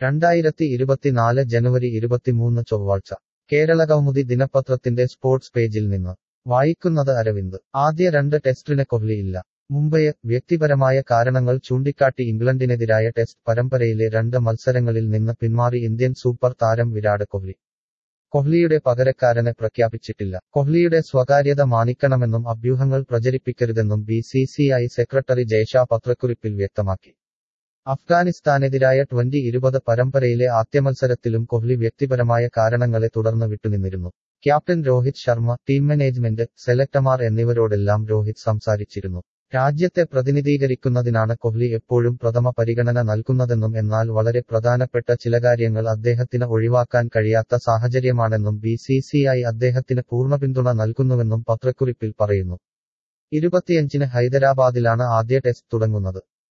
രണ്ടായിരത്തി ഇരുപത്തിനാല് ജനുവരി ഇരുപത്തിമൂന്ന് ചൊവ്വാഴ്ച കേരളകൗമുദി ദിനപത്രത്തിന്റെ സ്പോർട്സ് പേജിൽ നിന്ന് വായിക്കുന്നത് അരവിന്ദ് ആദ്യ രണ്ട് ടെസ്റ്റിന് കൊഹ്ലിയില്ല മുംബൈ വ്യക്തിപരമായ കാരണങ്ങൾ ചൂണ്ടിക്കാട്ടി ഇംഗ്ലണ്ടിനെതിരായ ടെസ്റ്റ് പരമ്പരയിലെ രണ്ട് മത്സരങ്ങളിൽ നിന്ന് പിന്മാറി ഇന്ത്യൻ സൂപ്പർ താരം വിരാട് കോഹ്ലി കൊഹ്ലിയുടെ പകരക്കാരനെ പ്രഖ്യാപിച്ചിട്ടില്ല കൊഹ്ലിയുടെ സ്വകാര്യത മാനിക്കണമെന്നും അഭ്യൂഹങ്ങൾ പ്രചരിപ്പിക്കരുതെന്നും B C C I secretary Jay Shah പത്രക്കുറിപ്പിൽ വ്യക്തമാക്കി അഫ്ഗാനിസ്ഥാനെതിരായ ട്വന്റി ഇരുപത് പരമ്പരയിലെ ആദ്യമത്സരത്തിലും കൊഹ്ലി വ്യക്തിപരമായ കാരണങ്ങളെ തുടർന്ന് വിട്ടുനിന്നിരുന്നു captain Rohit Sharma team management സെലക്ടർമാർ എന്നിവരോടെല്ലാം രോഹിത് സംസാരിച്ചിരുന്നു രാജ്യത്തെ പ്രതിനിധീകരിക്കുന്നതിനാണ് കൊഹ്ലി എപ്പോഴും പ്രഥമ പരിഗണന നൽകുന്നതെന്നും എന്നാൽ വളരെ പ്രധാനപ്പെട്ട ചില കാര്യങ്ങൾ അദ്ദേഹത്തിന് ഒഴിവാക്കാൻ കഴിയാത്ത സാഹചര്യമാണെന്നും ബി സി സി ഐ അദ്ദേഹത്തിന് പൂർണ്ണ പിന്തുണ നൽകുന്നുവെന്നും പത്രക്കുറിപ്പിൽ പറയുന്നു ഇരുപത്തിയഞ്ചിന് ഹൈദരാബാദിലാണ് ആദ്യ ടെസ്റ്റ് തുടങ്ങുന്നത്